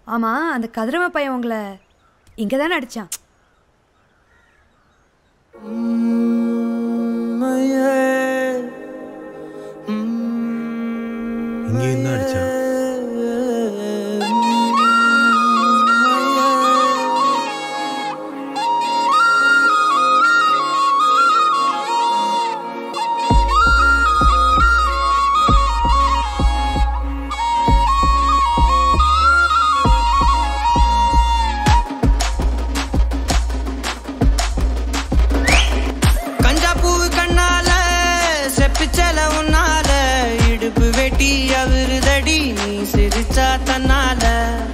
ஆமா அந்த கதிரவ பையன் உங்களை இங்கே தானே அடிச்சான் இங்கே என்ன அடிச்சான் கஞ்சா பூவு கண்ணால செப்பிச்சல உன்னால இடுப்பு வெட்டி அவருதடி நீ சிரிச்சா தன்னால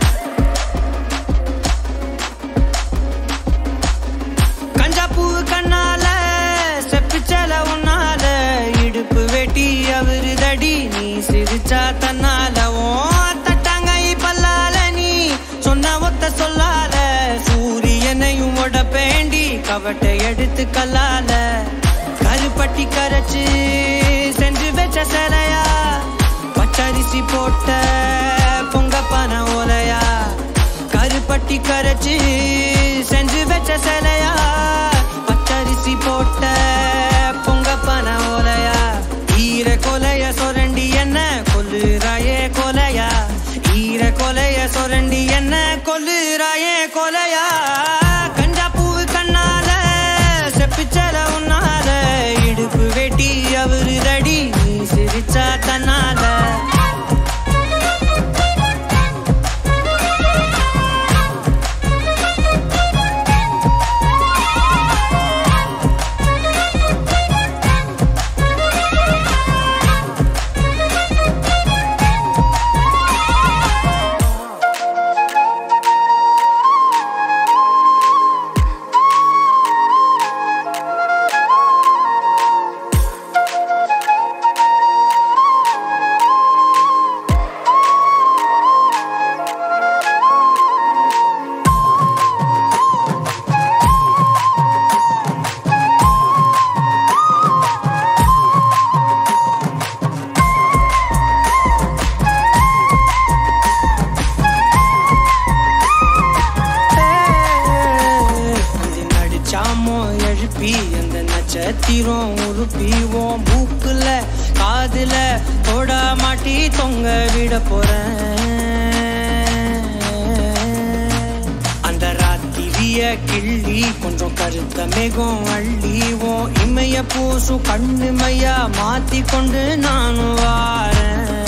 கஞ்சா பூவு கண்ணால செப்பிச்சல உன்னால இடுப்பு வெட்டி அவருதடி நீ சிரிச்சா தன்னால ஓ தட்டாங்கை பல்லால நீ சொன்ன ஒத்த சொல்லால சூரியனையும் உடப்பேண்டி கவட்டை எடுத்து கல்லால கருப்பட்டி கரைச்சு செஞ்சு வச்ச சிலையா பச்சரிசி போட்ட பொங்க பன ஓலையா கருப்பட்டி கரைச்சு செஞ்சு வச்ச சிலையா பச்சரிசி போட்ட பொங்க பன ஓலையா ஈர கொலைய சொரண்டி என்ன கொல்லுறாயே கொலையா ஈர கொலைய சொரண்டி என்ன கொல்லுறாயே கொலையா கஞ்சா பூவு கண்ணால செப்பிச்சல உன்னால இடுப்பு வெட்டி அவரு தடி நீ சிரிச்சா தன்னால இது நடிச்சாமோ எழுப்பி அந்த நட்சத்திரம் உருப்பிவோம் மூக்குல காதுல தொட மாட்டி தொங்க விட போறேன் அந்த ராத்திரிய கிள்ளி கொஞ்சம் கருத்த மேகம் அள்ளிவோம் இமைய பூசும் கண்ணுமையா மாத்தி கொண்டு நானும் வாரேன்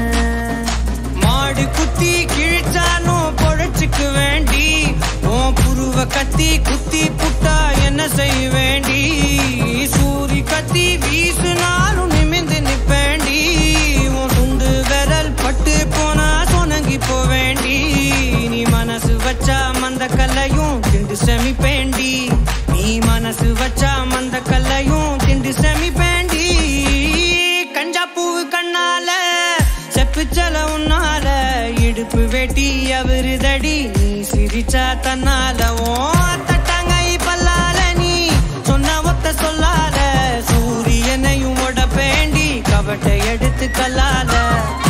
மாடு குத்தி கிழிச்சாலும் பொழைச்சுக்கு வேண்டி உன் புருவ கத்தி குத்தி புட்டா என்ன செய்ய வேண்டி சூரி கத்தி வீசுனாலும் நிமிந்து நிப்பேண்டி உன் துண்டு விரல் பட்டு போனா சொனங்கி போவேண்டி நீ மனசு வச்சா மந்த கல்லையும் திண்டு செமிப்பேண்டி நீ மனசு வச்சா மந்த கல்லையும் திண்டு செமிப்பேண்டி கஞ்சா பூவு கண்ணால செப்புச்சல உன்னால இடுப்பு வெட்டி அவரு தடி நீ சிரிச்சா தன்னால ஓ தட்டாங்கை பல்லால நீ சொன்ன ஒத்த சொல்லால சூரியனையும் உடப்பேண்டி கவட்டை எடுத்து கல்லால